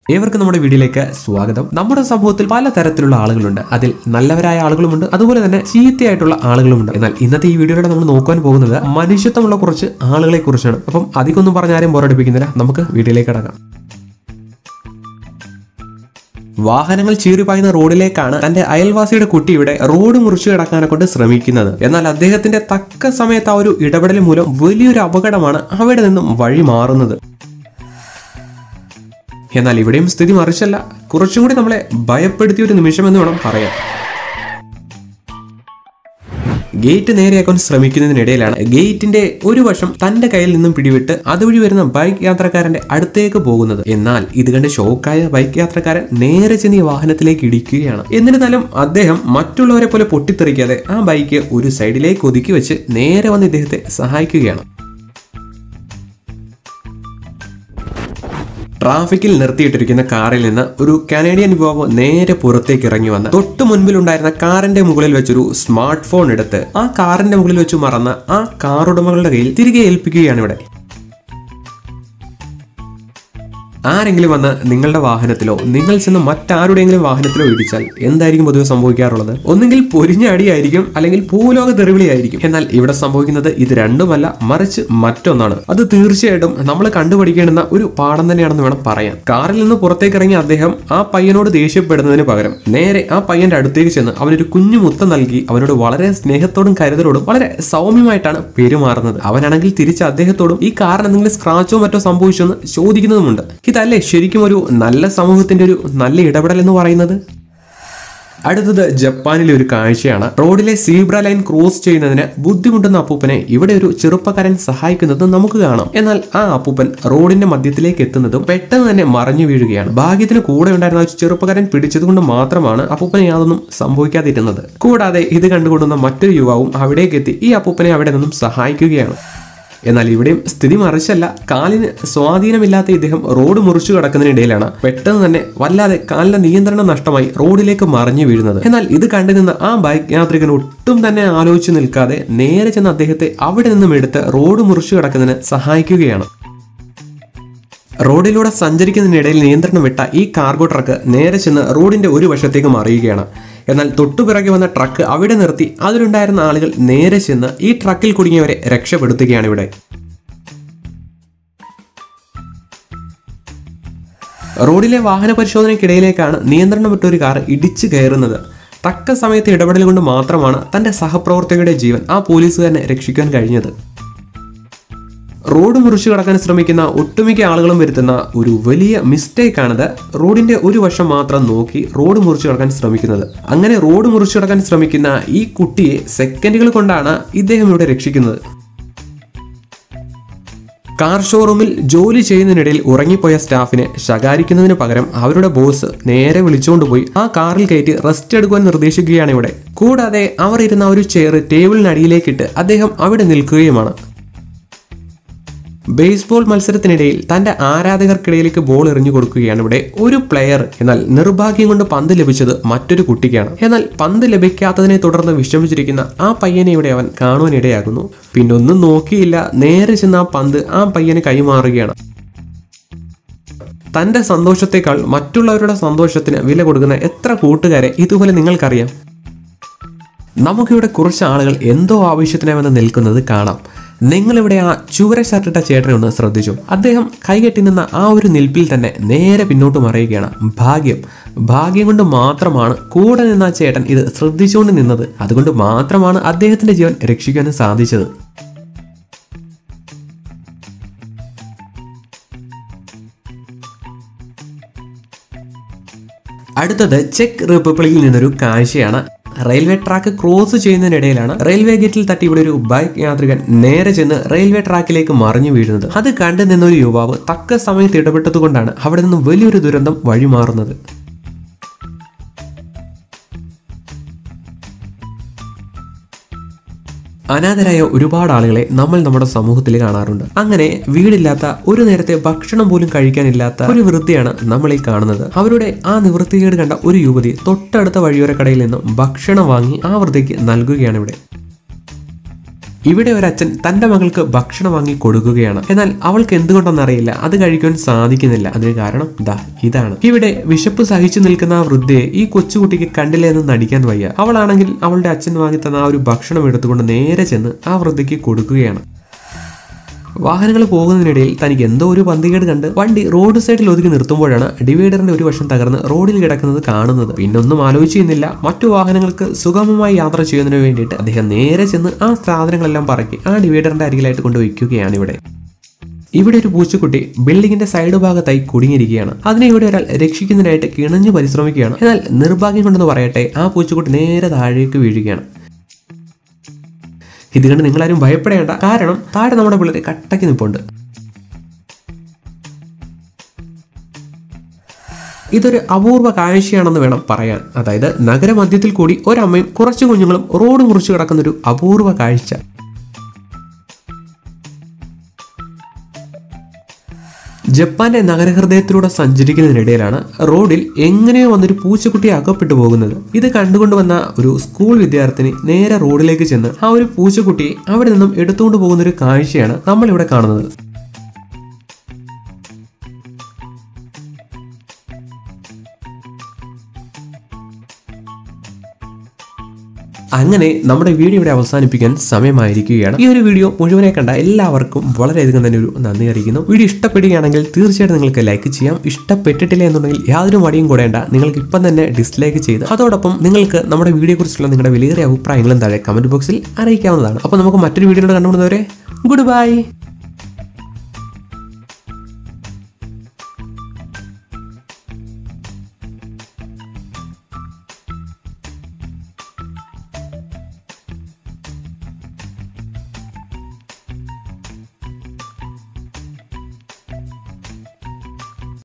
ഏവർക്കും നമ്മുടെ വീഡിയോയിലേക്ക് സ്വാഗതം നമ്മുടെ സമൂഹത്തിൽ പല തരത്തിലുള്ള ആളുകളുണ്ട് അതിൽ നല്ലവരായ ആളുകളുമുണ്ട് അതുപോലെ തന്നെ ചീത്തയായിട്ടുള്ള ആളുകളുമുണ്ട് എന്നാൽ ഇന്നത്തെ ഈ വീഡിയോയിലൂടെ നമ്മൾ നോക്കാൻ പോകുന്നത് മനുഷ്യത്വമുള്ള കുറച്ച് ആളുകളെ കുറിച്ചാണ് അപ്പം അധികമൊന്നും പറഞ്ഞ ആരും ബോറടിപ്പിക്കുന്നില്ല നമുക്ക് വീഡിയോയിലേക്ക് കടക്കാം വാഹനങ്ങൾ ചീറിപ്പായുന്ന റോഡിലേക്കാണ് തന്റെ അയൽവാസിയുടെ കുട്ടി ഇവിടെ റോഡ് മുറിച്ചു കിടക്കാനെ കൊണ്ട് ശ്രമിക്കുന്നത് എന്നാൽ അദ്ദേഹത്തിന്റെ തക്ക സമയത്ത് ആ ഒരു ഇടപെടൽ മൂലം വലിയൊരു അപകടമാണ് അവിടെ നിന്നും വഴി മാറുന്നത് എന്നാൽ ഇവിടെയും സ്ഥിതി മറിച്ചല്ല കുറച്ചും കൂടി നമ്മളെ ഭയപ്പെടുത്തിയ ഒരു നിമിഷം എന്ന് വേണം പറയാൻ ഗേറ്റ് നേരെയാക്കാൻ ശ്രമിക്കുന്നതിനിടയിലാണ് ഗേറ്റിന്റെ ഒരു വശം തന്റെ കയ്യിൽ നിന്നും പിടിവിട്ട് അതുവഴി വരുന്ന ബൈക്ക് യാത്രക്കാരന്റെ അടുത്തേക്ക് പോകുന്നത് എന്നാൽ ഇത് കണ്ട് ഷോക്കായ ബൈക്ക് യാത്രക്കാരൻ നേരെ ചെന്ന് ഈ വാഹനത്തിലേക്ക് ഇടിക്കുകയാണ് എന്നിരുന്നാലും അദ്ദേഹം മറ്റുള്ളവരെ പോലെ പൊട്ടിത്തെറിക്കാതെ ആ ബൈക്ക് ഒരു സൈഡിലേക്ക് ഒതുക്കി വെച്ച് നേരെ വന്ന് ഇദ്ദേഹത്തെ സഹായിക്കുകയാണ് ട്രാഫിക്കിൽ നിർത്തിയിട്ടിരിക്കുന്ന കാറിൽ നിന്ന് ഒരു കനേഡിയൻ യുവാവ് നേരെ പുറത്തേക്ക് ഇറങ്ങി വന്ന് തൊട്ടു മുൻപിലുണ്ടായിരുന്ന കാറിന്റെ മുകളിൽ വെച്ചൊരു സ്മാർട്ട് ഫോൺ എടുത്ത് ആ കാറിന്റെ മുകളിൽ വെച്ച് മറന്ന് ആ കാർ ഉടമകളുടെ കയ്യിൽ തിരികെ ഏൽപ്പിക്കുകയാണ് ഇവിടെ ആരെങ്കിലും വന്ന് നിങ്ങളുടെ വാഹനത്തിലോ നിങ്ങൾ ചെന്ന് മറ്റാരുടെയെങ്കിലും വാഹനത്തിലോ ഇടിച്ചാൽ എന്തായിരിക്കും പൊതുവെ സംഭവിക്കാറുള്ളത് ഒന്നുകിൽ പൊരിഞ്ഞ അടിയായിരിക്കും അല്ലെങ്കിൽ ഭൂലോക തെറിവിളിയായിരിക്കും എന്നാൽ ഇവിടെ സംഭവിക്കുന്നത് ഇത് രണ്ടുമല്ല മറിച്ച് മറ്റൊന്നാണ് അത് തീർച്ചയായിട്ടും നമ്മൾ കണ്ടുപഠിക്കേണ്ടുന്ന ഒരു പാഠം തന്നെയാണെന്ന് വേണം പറയാൻ കാറിൽ നിന്ന് പുറത്തേക്ക് ഇറങ്ങിയ അദ്ദേഹം ആ പയ്യനോട് ദേഷ്യപ്പെടുന്നതിന് പകരം നേരെ ആ പയ്യന്റെ അടുത്തേക്ക് ചെന്ന് അവനൊരു കുഞ്ഞു മുത്തം നൽകി അവനോട് വളരെ സ്നേഹത്തോടും കരുതലോടും വളരെ സൗമ്യമായിട്ടാണ് പെരുമാറുന്നത് അവനാണെങ്കിൽ തിരിച്ച് അദ്ദേഹത്തോടും ഈ കാറിന് എന്തെങ്കിലും സ്ക്രാച്ചോ മറ്റോ സംഭവിച്ചോ എന്ന് ചോദിക്കുന്നതുമുണ്ട് ഇതല്ലേ ശരിക്കും ഒരു നല്ല സമൂഹത്തിന്റെ ഒരു നല്ല ഇടപെടൽ എന്ന് പറയുന്നത് അടുത്തത് ജപ്പാനിലെ ഒരു കാഴ്ചയാണ് റോഡിലെ സീബ്ര ലൈൻ ക്രോസ് ചെയ്യുന്നതിന് ബുദ്ധിമുട്ടുന്ന അപ്പൂപ്പനെ ഇവിടെ ഒരു ചെറുപ്പക്കാരൻ സഹായിക്കുന്നത് നമുക്ക് കാണാം എന്നാൽ ആ അപ്പൂപ്പൻ റോഡിന്റെ മധ്യത്തിലേക്ക് എത്തുന്നതും പെട്ടെന്ന് തന്നെ മറഞ്ഞു വീഴുകയാണ് ഭാഗ്യത്തിന് കൂടെ ഉണ്ടായിരുന്ന ആ ചെറുപ്പക്കാരൻ പിടിച്ചതുകൊണ്ട് മാത്രമാണ് അപ്പൂപ്പനെ യാതൊന്നും സംഭവിക്കാതിരുന്നത് കൂടാതെ ഇത് കണ്ടുകൊണ്ടുന്ന മറ്റൊരു യുവാവും അവിടേക്ക് എത്തി ഈ അപ്പൂപ്പനെ അവിടെ നിന്നും സഹായിക്കുകയാണ് എന്നാൽ ഇവിടെയും സ്ഥിതി മറിച്ചല്ല കാലിന് സ്വാധീനമില്ലാത്ത ഇദ്ദേഹം റോഡ് മുറിച്ചു കിടക്കുന്നതിനിടയിലാണ് പെട്ടെന്ന് തന്നെ വല്ലാതെ കാലിന്റെ നിയന്ത്രണം നഷ്ടമായി റോഡിലേക്ക് മറിഞ്ഞു വീഴുന്നത് എന്നാൽ ഇത് കണ്ടു നിന്ന ആ ബൈക്ക് യാത്രികൻ ഒട്ടും തന്നെ ആലോചിച്ച് നിൽക്കാതെ നേരെ ചെന്ന് അദ്ദേഹത്തെ അവിടെ നിന്നും എടുത്ത് റോഡ് മുറിച്ചു കിടക്കുന്നതിന് സഹായിക്കുകയാണ് റോഡിലൂടെ സഞ്ചരിക്കുന്നതിനിടയിൽ നിയന്ത്രണം വിട്ട ഈ കാർഗോ ട്രക്ക് നേരെ ചെന്ന് റോഡിന്റെ ഒരു വശത്തേക്ക് മറിയുകയാണ് എന്നാൽ തൊട്ടുപിറകെ വന്ന ട്രക്ക് അവിടെ നിർത്തി അതിലുണ്ടായിരുന്ന ആളുകൾ നേരെ ചെന്ന് ഈ ട്രക്കിൽ കുടുങ്ങിയവരെ രക്ഷപ്പെടുത്തുകയാണ് ഇവിടെ റോഡിലെ വാഹന പരിശോധനയ്ക്കിടയിലേക്കാണ് നിയന്ത്രണം വിട്ട ഒരു കാർ ഇടിച്ചു കയറുന്നത് തക്ക സമയത്ത് ഇടപെടൽ കൊണ്ട് മാത്രമാണ് തന്റെ സഹപ്രവർത്തകരുടെ ജീവൻ ആ പോലീസുകാരനെ രക്ഷിക്കാൻ കഴിഞ്ഞത് റോഡ് മുറിച്ചു കടക്കാൻ ശ്രമിക്കുന്ന ഒട്ടുമിക്ക ആളുകളും വരുത്തുന്ന ഒരു വലിയ മിസ്റ്റേക്കാണിത് റോഡിന്റെ ഒരു വശം മാത്രം നോക്കി റോഡ് മുറിച്ചു കടക്കാൻ ശ്രമിക്കുന്നത് അങ്ങനെ റോഡ് മുറിച്ചു കടക്കാൻ ശ്രമിക്കുന്ന ഈ കുട്ടിയെ സെക്കൻഡുകൾ കൊണ്ടാണ് ഇദ്ദേഹം ഇവിടെ രക്ഷിക്കുന്നത് കാർ ഷോറൂമിൽ ജോലി ചെയ്യുന്നതിനിടയിൽ ഉറങ്ങിപ്പോയ സ്റ്റാഫിനെ ശകാരിക്കുന്നതിന് പകരം അവരുടെ ബോസ് നേരെ വിളിച്ചുകൊണ്ടുപോയി ആ കാറിൽ കയറ്റി റെസ്റ്റ് എടുക്കുവാൻ നിർദ്ദേശിക്കുകയാണ് ഇവിടെ കൂടാതെ അവർ ഇരുന്ന ഒരു ചെയർ ടേബിളിനടിയിലേക്കിട്ട് അദ്ദേഹം അവിടെ നിൽക്കുകയുമാണ് ബേസ്ബോൾ മത്സരത്തിനിടയിൽ തന്റെ ആരാധകർക്കിടയിലേക്ക് ബോൾ എറിഞ്ഞു കൊടുക്കുകയാണ് ഇവിടെ ഒരു പ്ലെയർ എന്നാൽ നിർഭാഗ്യം കൊണ്ട് പന്ത് ലഭിച്ചത് മറ്റൊരു കുട്ടിക്കാണ് എന്നാൽ പന്ത് ലഭിക്കാത്തതിനെ തുടർന്ന് വിഷമിച്ചിരിക്കുന്ന ആ പയ്യനെ ഇവിടെ അവൻ കാണുവാനിടയാകുന്നു പിന്നെ ഒന്നും നോക്കിയില്ല നേരെ ചെന്ന് ആ പന്ത് ആ പയ്യന് കൈമാറുകയാണ് തന്റെ സന്തോഷത്തെക്കാൾ മറ്റുള്ളവരുടെ സന്തോഷത്തിന് വില കൊടുക്കുന്ന എത്ര കൂട്ടുകാരെ ഇതുപോലെ നിങ്ങൾക്കറിയാം നമുക്കിവിടെ കുറച്ച് ആളുകൾ എന്തോ ആവശ്യത്തിനായി വന്ന് നിൽക്കുന്നത് കാണാം നിങ്ങളിവിടെ ആ ചുവര ഷർട്ടിട്ട ചേട്ടനെ ഒന്ന് ശ്രദ്ധിച്ചു അദ്ദേഹം കൈകെട്ടി നിന്ന ആ ഒരു നിൽപ്പിൽ തന്നെ നേരെ പിന്നോട്ട് മറിയുകയാണ് ഭാഗ്യം ഭാഗ്യം കൊണ്ട് മാത്രമാണ് കൂടെ നിന്ന ആ ചേട്ടൻ ഇത് ശ്രദ്ധിച്ചുകൊണ്ട് നിന്നത് അതുകൊണ്ട് മാത്രമാണ് അദ്ദേഹത്തിന്റെ ജീവൻ രക്ഷിക്കാനും സാധിച്ചത് അടുത്തത് ചെക്ക് റിപ്പബ്ലിക്കിൽ നിന്നൊരു കാഴ്ചയാണ് റെയിൽവേ ട്രാക്ക് ക്രോസ് ചെയ്യുന്നതിനിടയിലാണ് റെയിൽവേ ഗേറ്റിൽ തട്ടി ഇവിടെ ഒരു ബൈക്ക് യാത്രികൻ നേരെ ചെന്ന് റെയിൽവേ ട്രാക്കിലേക്ക് മറിഞ്ഞു വീഴുന്നത് അത് കണ്ടു നിന്നൊരു യുവാവ് തക്ക സമയത്ത് ഇടപെട്ടതുകൊണ്ടാണ് അവിടെ നിന്നും വലിയൊരു ദുരന്തം വഴിമാറുന്നത് അനാഥരായ ഒരുപാട് ആളുകളെ നമ്മൾ നമ്മുടെ സമൂഹത്തിൽ കാണാറുണ്ട് അങ്ങനെ വീടില്ലാത്ത ഒരു നേരത്തെ ഭക്ഷണം പോലും കഴിക്കാനില്ലാത്ത ഒരു വൃത്തിയാണ് നമ്മൾ ഈ കാണുന്നത് അവരുടെ ആ നിവൃത്തികേട് കണ്ട ഒരു യുവതി തൊട്ടടുത്ത വഴിയോര കടയിൽ നിന്നും ഭക്ഷണം വാങ്ങി ആ വൃത്തിക്ക് നൽകുകയാണ് ഇവിടെ ഇവിടെ ഒരു അച്ഛൻ തന്റെ മകൾക്ക് ഭക്ഷണം വാങ്ങി കൊടുക്കുകയാണ് എന്നാൽ അവൾക്ക് എന്തുകൊണ്ടെന്നറിയില്ല അത് കഴിക്കാൻ സാധിക്കുന്നില്ല അതിന് കാരണം ദാ ഇതാണ് ഇവിടെ വിശപ്പ് സഹിച്ചു നിൽക്കുന്ന ആ വൃദ്ധയെ ഈ കൊച്ചുകുട്ടിക്ക് കണ്ടില്ല എന്ന് നടിക്കാൻ വയ്യ അവളാണെങ്കിൽ അവളുടെ അച്ഛൻ വാങ്ങി തന്ന ആ ഒരു ഭക്ഷണം എടുത്തുകൊണ്ട് നേരെ ചെന്ന് ആ വൃദ്ധയ്ക്ക് കൊടുക്കുകയാണ് വാഹനങ്ങൾ പോകുന്നതിനിടയിൽ തനിക്ക് എന്തോ ഒരു പന്തികേട് കണ്ട് വണ്ടി റോഡ് സൈഡിൽ ഒതുക്കി നിർത്തുമ്പോഴാണ് ഡിവൈഡറിന്റെ ഒരു വശം തകർന്ന് റോഡിൽ കിടക്കുന്നത് കാണുന്നത് പിന്നൊന്നും ആലോചിച്ചിരുന്നില്ല മറ്റു വാഹനങ്ങൾക്ക് സുഗമമായി യാത്ര ചെയ്യുന്നതിന് വേണ്ടിയിട്ട് അദ്ദേഹം നേരെ ചെന്ന് ആ സാധനങ്ങളെല്ലാം പറക്കി ആ ഡിവൈഡറിന്റെ അരികിലായിട്ട് കൊണ്ടുവയ്ക്കുകയാണ് ഇവിടെ ഇവിടെ ഒരു പൂച്ചക്കുട്ടി ബിൽഡിങ്ങിന്റെ സൈഡ് ഭാഗത്തായി കുടുങ്ങിയിരിക്കുകയാണ് അതിനെ ഇവിടെ ഒരാൾ രക്ഷിക്കുന്നതിനായിട്ട് കിണഞ്ഞു പരിശ്രമിക്കുകയാണ് എന്നാൽ നിർഭാഗ്യം കൊണ്ടെന്ന് പറയട്ടെ ആ പൂച്ചക്കുട്ടി നേരെ താഴേക്ക് വീഴുകയാണ് ഇത് കണ്ട് നിങ്ങളാരും ഭയപ്പെടേണ്ട കാരണം താഴെ നമ്മുടെ പിള്ളേരെ കട്ടയ്ക്ക് നിൽപ്പുണ്ട് ഇതൊരു അപൂർവ കാഴ്ചയാണെന്ന് വേണം പറയാൻ അതായത് നഗരമധ്യത്തിൽ കൂടി ഒരമ്മയും കുറച്ച് കുഞ്ഞുങ്ങളും റോഡ് മുറിച്ച് കിടക്കുന്ന ഒരു അപൂർവ കാഴ്ച ജപ്പാന്റെ നഗരഹൃദയത്തിലൂടെ സഞ്ചരിക്കുന്നതിനിടയിലാണ് റോഡിൽ എങ്ങനെയോ വന്നൊരു പൂച്ചക്കുട്ടി അകപ്പെട്ടു പോകുന്നത് ഇത് കണ്ടുകൊണ്ട് വന്ന ഒരു സ്കൂൾ വിദ്യാർത്ഥിനി നേരെ റോഡിലേക്ക് ചെന്ന് ആ ഒരു പൂച്ചക്കുട്ടിയെ അവിടെ നിന്നും എടുത്തുകൊണ്ട് പോകുന്ന ഒരു കാഴ്ചയാണ് നമ്മൾ ഇവിടെ കാണുന്നത് അങ്ങനെ നമ്മുടെ വീഡിയോ ഇവിടെ അവസാനിപ്പിക്കാൻ സമയമായിരിക്കുകയാണ് ഈ ഒരു വീഡിയോ മുഴുവനെ കണ്ട എല്ലാവർക്കും വളരെയധികം തന്നെ ഒരു നന്ദി അറിയിക്കുന്നു വീഡിയോ ഇഷ്ടപ്പെടുകയാണെങ്കിൽ തീർച്ചയായിട്ടും നിങ്ങൾക്ക് ലൈക്ക് ചെയ്യാം ഇഷ്ടപ്പെട്ടിട്ടില്ല എന്നുണ്ടെങ്കിൽ യാതൊരു മടിയും കൂടേണ്ട നിങ്ങൾക്ക് ഇപ്പം തന്നെ ഡിസ്ലൈക്ക് ചെയ്ത് അതോടൊപ്പം നിങ്ങൾക്ക് നമ്മുടെ വീഡിയോ കുറിച്ചുള്ള നിങ്ങളുടെ വിലയേറിയ അഭിപ്രായങ്ങളും താഴെ കമന്റ് ബോക്സിൽ അറിയിക്കാവുന്നതാണ് അപ്പോൾ നമുക്ക് മറ്റൊരു വീഡിയോയുടെ കണ്ടുപിടുന്നവരെ ഗുഡ് ബൈ